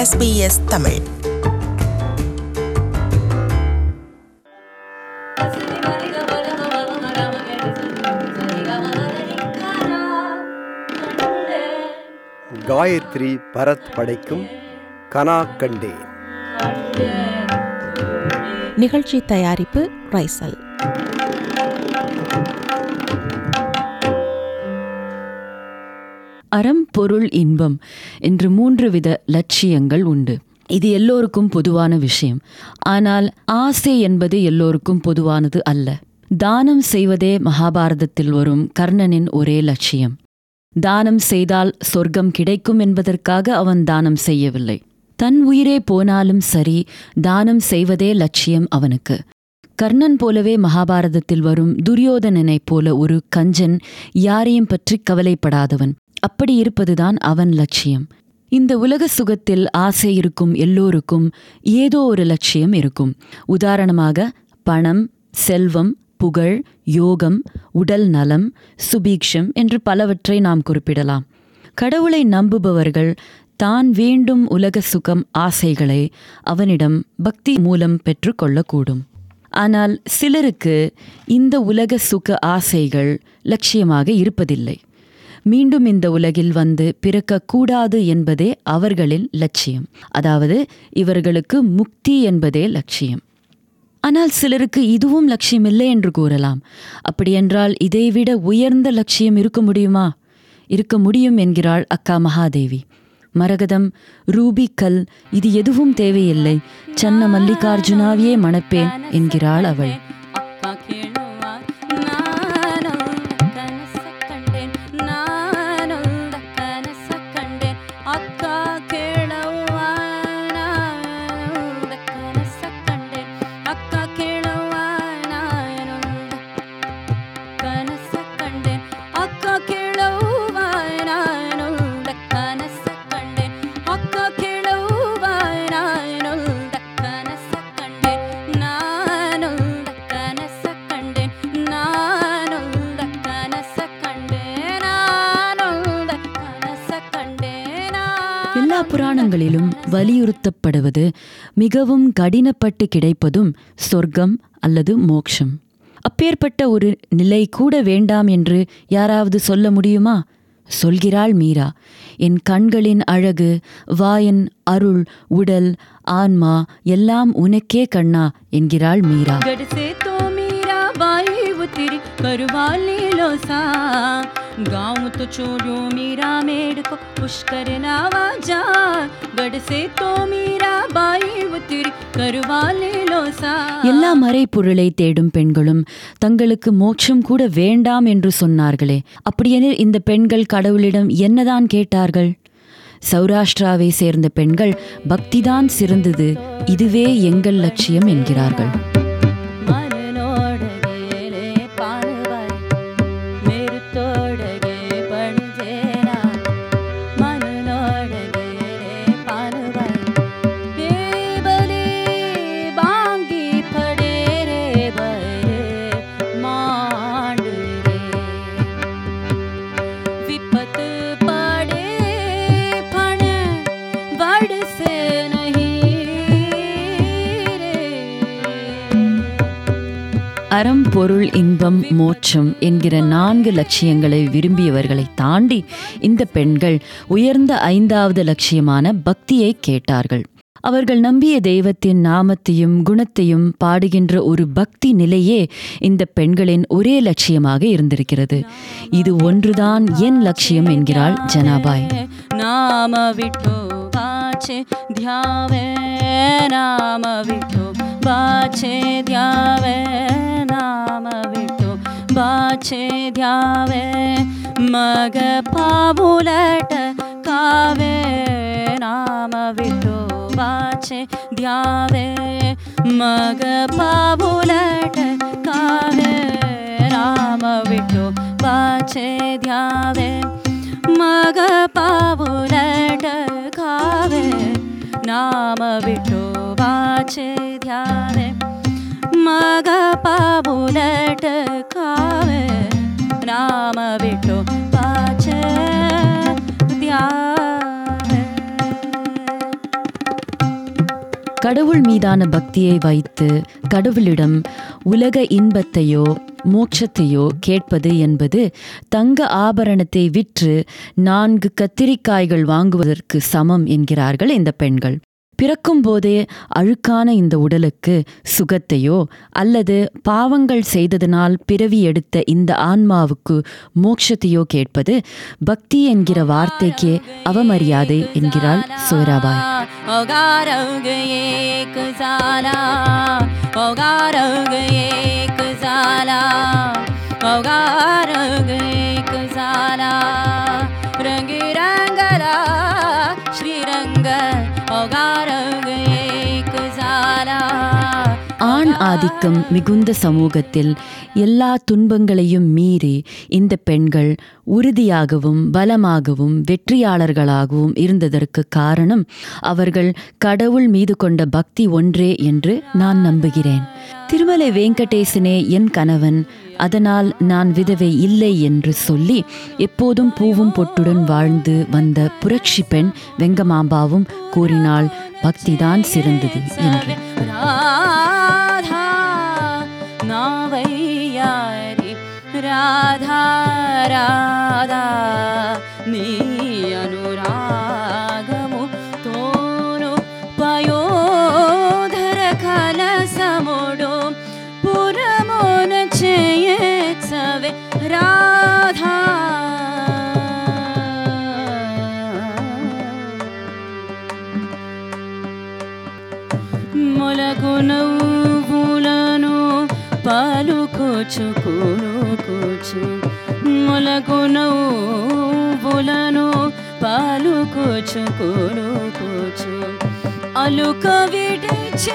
SBS Tamil Gayatri Bharat படைக்கும் கனா கண்டேன் நிகழ்ச்சி தயாரிப்பு ரைசல் அறம் பொருள் இன்பம் என்று மூன்று வித லட்சியங்கள் உண்டு இது எல்லோருக்கும் பொதுவான விஷயம் ஆனால் ஆசை என்பது எல்லோருக்கும் பொதுவானது அல்ல தானம் செய்வதே மகாபாரதத்தில் வரும் கர்ணனின் ஒரே லட்சியம் தானம் செய்தால் சொர்க்கம் கிடைக்கும் என்பதற்காக அவன் தானம் செய்யவில்லை தன் உயிரே போனாலும் சரி தானம் செய்வதே லட்சியம் அவனுக்கு கர்ணன் போலவே மகாபாரதத்தில் வரும் துரியோதனனைப் போல ஒரு கஞ்சன் யாரையும் பற்றி கவலைப்படாதவன் அப்படி இருப்பதுதான் அவன் லட்சியம் இந்த உலக சுகத்தில் ஆசை இருக்கும் எல்லோருக்கும் ஏதோ ஒரு லட்சியம் இருக்கும் உதாரணமாக பணம் செல்வம் புகழ் யோகம் உடல் நலம் சுபீக்ஷம் என்று பலவற்றை நாம் குறிப்பிடலாம் கடவுளை நம்புபவர்கள் தான் வேண்டும் உலக சுகம் ஆசைகளை அவனிடம் பக்தி மூலம் பெற்றுக்கொள்ளக்கூடும் ஆனால் சிலருக்கு இந்த உலக சுக ஆசைகள் லட்சியமாக இருப்பதில்லை மீண்டும் இந்த உலகில் வந்து பிறக்கக்கூடாது என்பதே அவர்களின் லட்சியம் அதாவது இவர்களுக்கு முக்தி என்பதே லட்சியம் ஆனால் சிலருக்கு இதுவும் லட்சியமில்லை என்று கூறலாம் அப்படியென்றால் இதைவிட உயர்ந்த லட்சியம் இருக்க முடியுமா இருக்க முடியும் என்கிறாள் அக்கா மகாதேவி மரகதம் ரூபி கல் இது எதுவும் தேவையில்லை சன்ன மல்லிகார்ஜுனாவையே மணப்பேன் என்கிறாள் அவள் ಅಕ್ಕ ಕೇಳುವ ನಾನೊಂದ ಕನಸ ಕಂಡೇನ್ ನಾನೊಂದ ಕನಸ ಕಂಡೇನ್ ಅಕ್ಕ ಕೇಳುವ ನಾನೊಂದ ಕನಸ ಕಂಡೇನ್ ಅಕ್ಕ ಕೇಳುವ ನಾನೊಂದ ಕನಸ ಕಂಡೇನ್ ಅಕ್ಕ ಕೇಳುವ ನಾನೊಂದ ಕನಸ ಕಂಡೇನ್ ಅಕ್ಕ ಕೇಳುವ ನಾನೊಂದ ಕನಸ ಕಂಡೇನ್ ನಾನೊಂದ ಕನಸ ಕಂಡೇನ್ ನಾನೊಂದ ಕನಸ ಕಂಡೇನ್ ನಾನೊಂದ ಕನಸ ಕಂಡೇನ್ எல்லா புராணங்களிலும் வலியுறுத்தப்படுவது மிகவும் கடினப்பட்டு கிடைப்பதும் சொர்க்கம் அல்லது மோக்ஷம் அப்பேற்பட்ட ஒரு நிலை கூட வேண்டாம் என்று யாராவது சொல்ல முடியுமா சொல்கிறாள் மீரா என் கண்களின் அழகு வாயன் அருள் உடல் ஆன்மா எல்லாம் உனக்கே கண்ணா என்கிறாள் மீரா गडसे तो मीरा बाई उतरी करवाली लोसा गाँव तो छोड़ो मीरा मेड को पुष्कर नावा जा गडसे तो मीरा बाई उतरी करवाली लोसा எல்லா மறைப்பொருளை தேடும் பெண்களும் தங்களுக்கு மோட்சம் கூட வேண்டாம் என்று சொன்னார்களே அப்படியெனில் இந்த பெண்கள் கடவுளிடம் என்னதான் கேட்டார்கள் சௌராஷ்டிராவை சேர்ந்த பெண்கள் பக்திதான் சிறந்தது இதுவே எங்கள் லட்சியம் என்கிறார்கள் मन ನೋಡಗೇಲೆ ಪಾನವಾಯಿ ಮೇರು ತೋಡಗೆ ಪಣಜೇನ मन ನೋಡಗೇಲೆ ಪಾನವಾಯಿ ಹೇ ಬಲಿ ಬಾಂಗಿ ಪಡೆ ರೇ ಬರೆ ಮಾಂಡ್ ರೇ विपत पड़े फण बड़ से नहीं रे அறம் பொருள் இன்பம் மோட்சம் என்கிற நான்கு லட்சியங்களை விரும்பியவர்களை தாண்டி இந்த பெண்கள் உயர்ந்த ஐந்தாவது லட்சியமான பக்தியை கேட்டார்கள் அவர்கள் நம்பிய தெய்வத்தின் நாமத்தையும் குணத்தையும் பாடுகின்ற ஒரு பக்தி நிலையே இந்த பெண்களின் ஒரே லட்சியமாக இருந்திருக்கிறது இது ஒன்றுதான் என் லட்சியம் என்கிறாள் ஜனாபாய் नाम विठो वाचे ध्यावे नाम विठो वाचे ध्यावे नाम विठो वाचे ध्यावे मग पाबुलट कावे नाम विठो वाचे ध्यावे मग पाबुलट कावे नाम विठो वाचे ध्यावे मग पाबुलट खावे नाम विठो वाचे ध्यावे मग पाबुलट खावे नाम विठो वाचे ध्यावे கடவுள் மீதான பக்தியை வைத்து கடவுளிடம் உலக இன்பத்தையோ மோட்சத்தையோ கேட்பது என்பது தங்க ஆபரணத்தை விற்று நான்கு கத்திரிக்காய்கள் வாங்குவதற்கு சமம் என்கிறார்கள் இந்த பெண்கள் பிறக்கும் போதே அழுக்கான இந்த உடலுக்கு சுகத்தையோ அல்லது பாவங்கள் செய்ததனால் பிறவி எடுத்த இந்த ஆன்மாவுக்கு மோட்சத்தையோ கேட்பது பக்தி என்கிற வார்த்தைக்கே அவமரியாதை என்கிறாள் சோராபாய் ओगारग एक झाला ओगारग एक झाला ओगारग एक झाला रंगी रंगला श्रीरंग ओगारग एक झाला ஆண் ஆதிக்கம் மிகுந்த சமூகத்தில் எல்லா துன்பங்களையும் மீறி இந்த பெண்கள் உறுதியாகவும் பலமாகவும் வெற்றியாளர்களாகவும் இருந்ததற்கு காரணம் அவர்கள் கடவுள் மீது கொண்ட பக்தி ஒன்றே என்று நான் நம்புகிறேன் திருமலை வெங்கடேசனே என் கணவன் அதனால் நான் விதவை இல்லை என்று சொல்லி எப்போதும் பூவும் பொட்டுடன் வாழ்ந்து வந்த புரட்சி பெண் வெங்கமாம்பாவும் கூறினாள் பக்திதான் சிறந்தது என்று राधा नावैयारि राधा राधा नी अनुरागमु तोनु पयोधर कलसमुडु पुरमुन चेत्सवे राधा మొలకును పూలను పాలుకోచు కూలుకోచు మొలకును పూలను పాలుకోచు కూలుకోచు అలుక విడిచి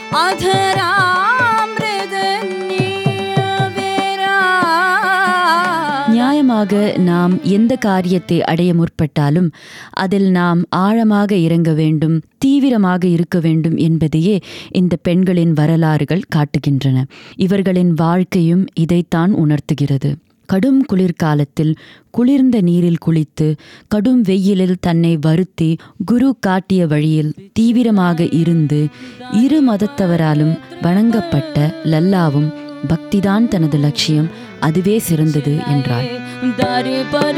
అధరామృదన్యవేరా நியாயமாக நாம் எந்த காரியத்தை அடைய முற்பட்டாலும் அதில் நாம் ஆழமாக இறங்க வேண்டும் தீவிரமாக இருக்க வேண்டும் என்பதையே இந்த பெண்களின் வரலாறுகள் காட்டுகின்றன இவர்களின் வாழ்க்கையும் இதைத்தான் உணர்த்துகிறது கடும் குளிர்காலத்தில் குளிர்ந்த நீரில் குளித்து கடும் வெயிலில் தன்னை வருத்தி குரு காட்டிய வழியில் தீவிரமாக இருந்து இரு மதத்தவராலும் வணங்கப்பட்ட லல்லாவும் பக்திதான் தனது லட்சியம் அதுவே சிறந்தது என்றாள் दारे पर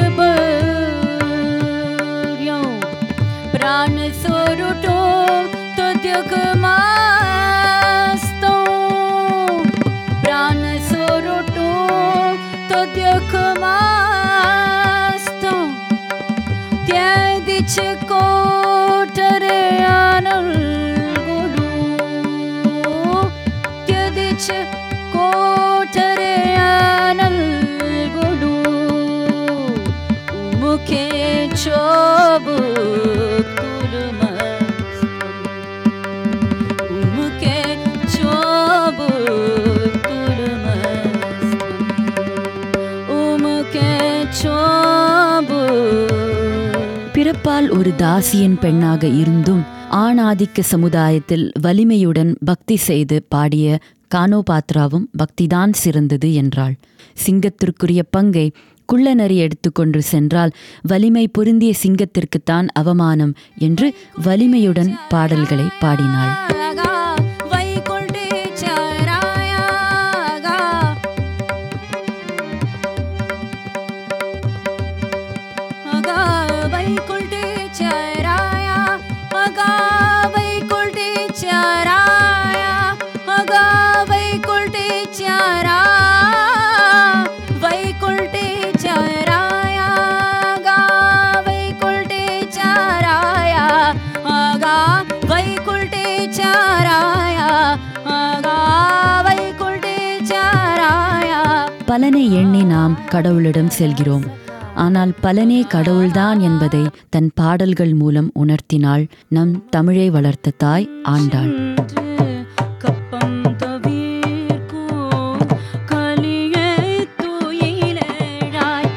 त्रिपर्यो प्राण सोरुटो तद्यक मास्तो प्राण सोरुटो तद्यक मास्तो त्यादिच कोटरे आनल गुरु त्यदिच कोटरे आनल गुरु मुखे चोबु मुखे चोबु उमुखे चोबु பிறப்பால் ஒரு தாசியின் பெண்ணாக இருந்தும் ஆணாதிக்க சமுதாயத்தில் வலிமையுடன் பக்தி செய்து பாடிய கானோபாத்ராவும் பக்திதான் சிறந்தது என்றாள் சிங்கத்திற்குரிய பங்கை குள்ளநரி எடுத்துக்கொண்டு சென்றால் வலிமை பொருந்திய சிங்கத்திற்குத்தான் அவமானம் என்று வலிமையுடன் பாடல்களை பாடினாள் गा वैकुण्ठे चराया गा गा वैकुण्ठे चराया गा वैकुण्ठे चराया गा वैकुण्ठे चरा वैकुण्ठे चराया गा वैकुण्ठे चराया गा वैकुण्ठे चराया गा वैकुण्ठे चराया பலனை எண்ணி நாம் கடவுளிடம் செல்கிறோம் ஆனால் பலனே கடவுள்தான் என்பதை தன் பாடல்கள் மூலம் உணர்த்தினாள் நம் தமிழை வளர்த்த தாய் ஆண்டாள் கப்பம் தவிர்க்கு கலியே துயிலேழாய்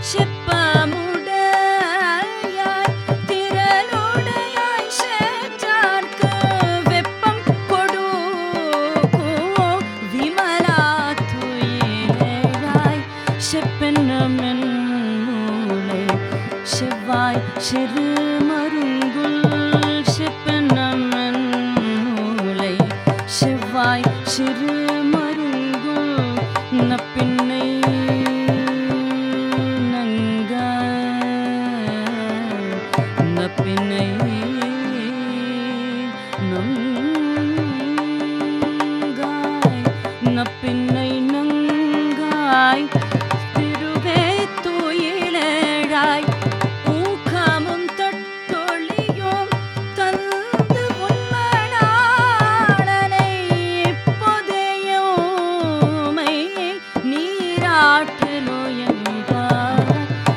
செப்பமுடையாய் திரளுடையாய் சேற்றார்க்கு வெப்பம் கொடுக்கு விமலா துயிலேழாய் செப்பென்னமென் மூளை செவ்வாய் சிறு மருங்குல் செப்பென்னமென் சிறு மருங்கும் நப்பின்னை நங்க நப்பின்னை நங்காய் நப்பின்னை நங்காய் திருவே துயிலேழாய் ஊக்கமும் தட்டொழியும் தந்து உன்மனாளனை இப்போதையோமை நீராட்டலோயம்பார்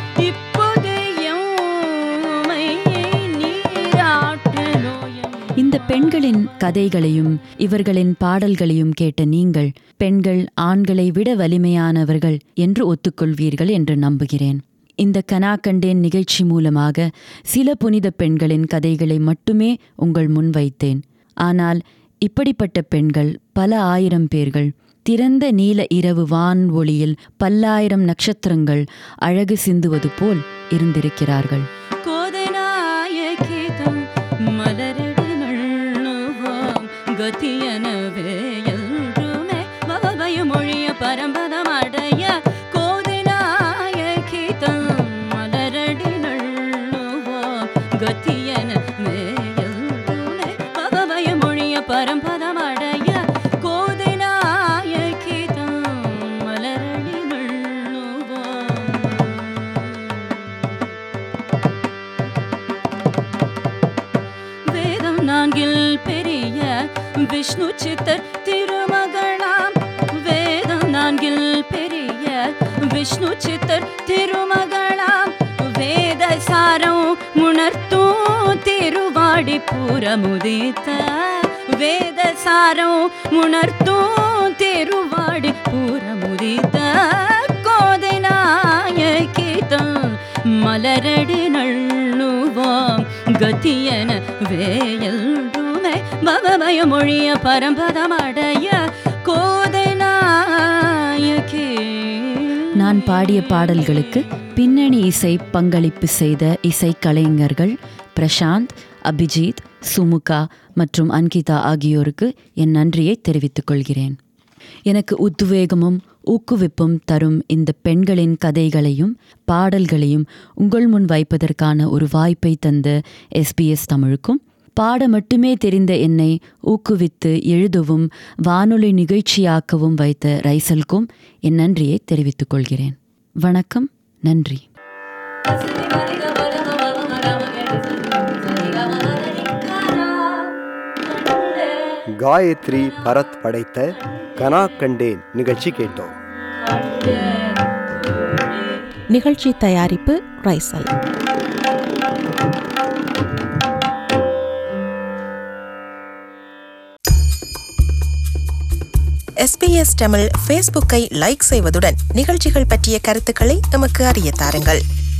இப்போதையோமை நீராட்டலோயம் இந்த பெண்களின் கதைகளையும் இவர்களின் பாடல்களையும் கேட்ட நீங்கள் பெண்கள் ஆண்களை விட வலிமையானவர்கள் என்று ஒத்துக்கொள்வீர்கள் என்று நம்புகிறேன் இந்த கனாக்கண்டேன் நிகழ்ச்சி மூலமாக சில புனித பெண்களின் கதைகளை மட்டுமே உங்கள் முன் வைத்தேன் ஆனால் இப்படிப்பட்ட பெண்கள் பல ஆயிரம் பேர்கள் திறந்த நீல இரவு வான் ஒளியில் பல்லாயிரம் நட்சத்திரங்கள் அழகு சிந்துவது போல் இருந்திருக்கிறார்கள் கோதநாயகிதம் மலரடி நள்ளுவோம் கதியனவே என்றுமே பவபயமொழிய பரம்பதம் அடைய கோதநாயகிதம் மலரடி நள்ளுவோம் கதியனவே என்றுமே பவபயமொழிய பரம்பதம் அடைய கோதநாயகிதம் மலரடி நள்ளுவோம் வேதம் நான்கில் பெரிய விஷ்ணு சித்தர் திருமகளாம் வேதம் நான்கில் பெரிய விஷ்ணு சித்தர் திருமகளாம் வேத சாரம் உணர்த்தும் திருவாடி புறமுதித்த வேத சாரம் உணர்த்தும் திருவாடி புறமுதித்த கோதை நாயகிதம் மலரடி நள்ளுவோம் கத்தியன வேயல்றுமே பவபயமொழிய பரம்பதமடைய கோதை நாயகி நான் பாடிய பாடல்களுக்கு பின்னணி இசை பங்களிப்பு செய்த இசைக்கலைஞர்கள் பிரசாந்த் அபிஜித் சுமுகா மற்றும் அன்கிதா ஆகியோருக்கு என் நன்றியை தெரிவித்துக் கொள்கிறேன் எனக்கு உத்வேகமும் ஊக்குவிப்பும் தரும் இந்த பெண்களின் கதைகளையும் பாடல்களையும் உங்கள் முன் வைப்பதற்கான ஒரு வாய்ப்பை தந்த எஸ்பிஎஸ் தமிழுக்கும் பாட மட்டுமே தெரிந்த என்னை ஊக்குவித்து எழுதவும் வானொலி நிகழ்ச்சியாக்கவும் வைத்த ரைசலுக்கும் என் நன்றியை தெரிவித்துக் கொள்கிறேன் வணக்கம் நன்றி காயத்ரி பரத் படைத்த கனா கண்டேன் நிகழ்ச்சி கேட்டோம் நிகழ்ச்சி தயாரிப்பு ரைசல் எஸ்பிஎஸ் தமிழ் ஃபேஸ்புக்கை லைக் செய்வதுடன் நிகழ்ச்சிகள் பற்றிய கருத்துக்களை எமக்கு அறிய தாருங்கள்